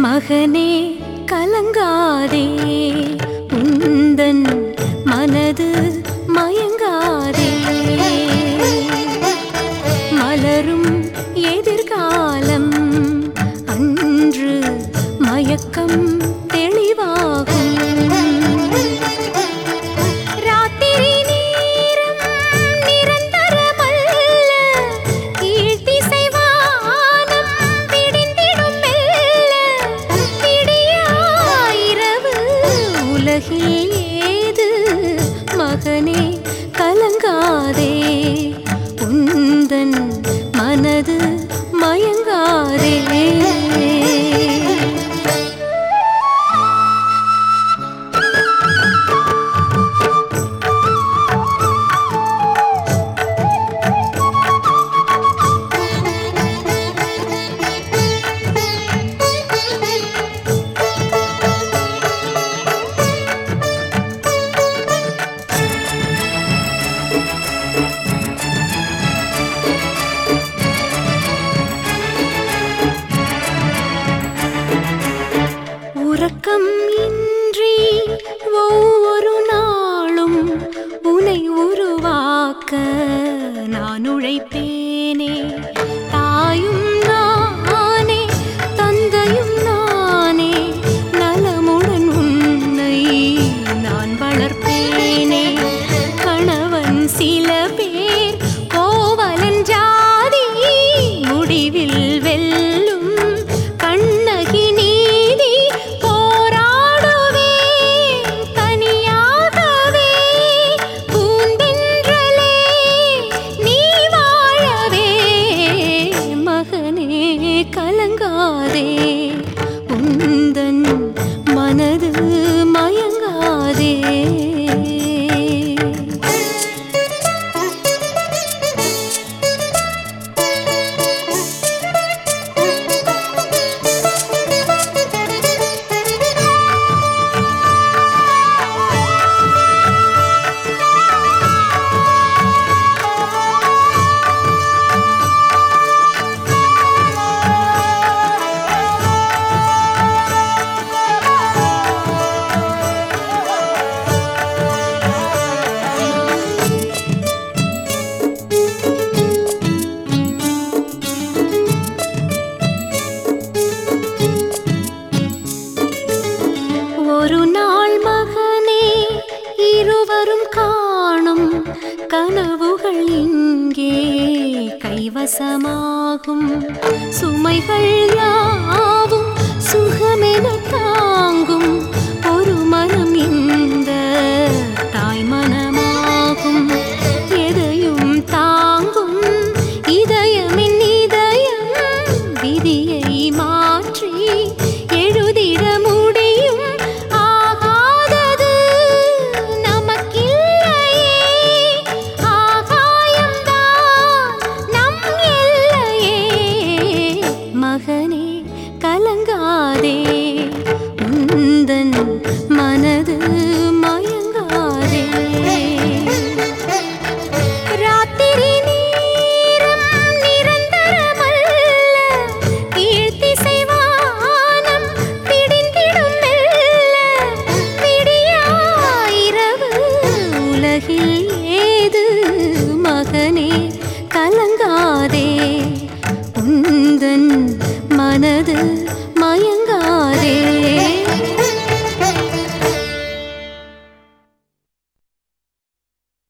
மகனே கலங்காதே உந்தன் மனது மயங்காதே மலரும் எதிர்காலம் அன்று மயக்கம் தெளிவாகும் ராத்திரி நேரம் நிரந்தரமல்ல கீழ்த்திசை வானம் விடிந்திடும் மெல்ல விடியாயிரவு உலகில் ஏது மகனே கலங்காதே உந்தன் மனது மயங்காதே உறக்கம் இன்றி ஒவ்வொரு நாளும் உனை உருவாக்க நான் உழைப்பேனே தாயும் நானே தந்தையும் நானே நலமுடன் உன்னை நான் வளர்ப்பேனே கணவன் சில பேர் கோவலன் ஜாதி முடிவில் வெல்லும் கண்ணகி நீதி போராடுவே தனியாகவே பூந்தென்றலே நீ வாழவே மகனே கலங்காதே உந்தன் மனது மயங்காதே ஒரு நாள் மகனே இருவரும் காணும் கனவுகள் இங்கே கைவசமாகும் சுமைகள் யாவும் சுகமென தாங்கும் ஒரு மனம் இந்த தாய் மனமாகும் எதையும் தாங்கும் இதயமின் இதயம் விதியை மாற்றி எழுதிட முடியும் ஆகாதது நமக்கில்லையே ஆகாயம்தான் நம் எல்லையே மகனே கலங்காதே உந்தன் மனது மயங்காதே